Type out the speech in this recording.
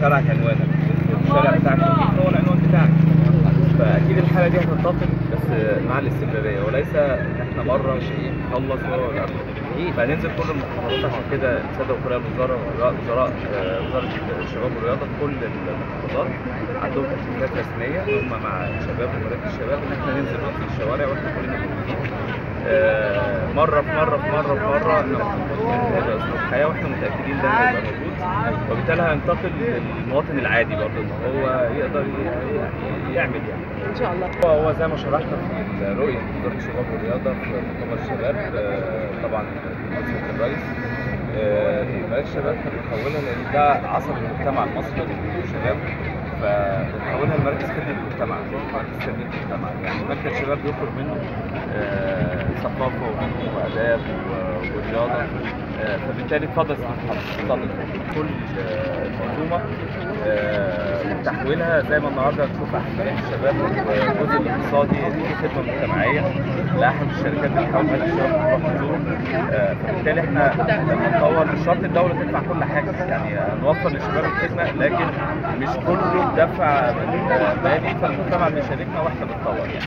شارعك عنوانك والشارع بتاعك هو العنوان بتاعك فاكيد الحاله دي هتنتقل بس مع الاستمراريه وليس ان احنا مره نخلص و- لا. فهننزل كل المحافظات عشان كده الساده وكلاء الوزاره وزراء آه، وزاره الشباب والرياضه في كل المحافظات عندهم تكليفات رسميه هم مع الشباب ومراكز الشباب ان احنا ننزل في الشوارع واحنا كلنا موجودين آه، مره في مره في مره في مره ان هيبقى اسلوب حياه واحنا متاكدين ده هيبقى موجود وبالتالي هينتقل للمواطن العادي برضه ان هو يقدر ي- يعني يعمل يعني ان شاء الله هو هو زي ما شرحنا في رؤية وزارة الشباب والرياضة في مؤتمر الشباب آه، طبعا مسؤولية الرئيس آه، مراكز الشباب احنا بنحولها لأن ده عصب المجتمع المصري والشباب فبنحولها لمراكز خدمة المجتمع مراكز خدمة المجتمع يعني مركز الشباب بيخرج منه آه، ثقافة وفنون وآداب و- ورياضة آه، فبالتالي اتفضل اتفضل كل آه، المنظومة آه، وتحويلها زي ما النهارده نشوف احد الشباب والجزء الاقتصادي دي خدمه مجتمعيه لاحد الشركات اللي بتحاول تخلي الشباب تروح تزور آه، فبالتالي احنا لما نطور مش شرط الدوله تدفع كل حاجه يعني هنوفر للشباب الخدمه لكن مش كله دفع من آه، مالي فالمجتمع بيشاركنا واحنا بنطور يعني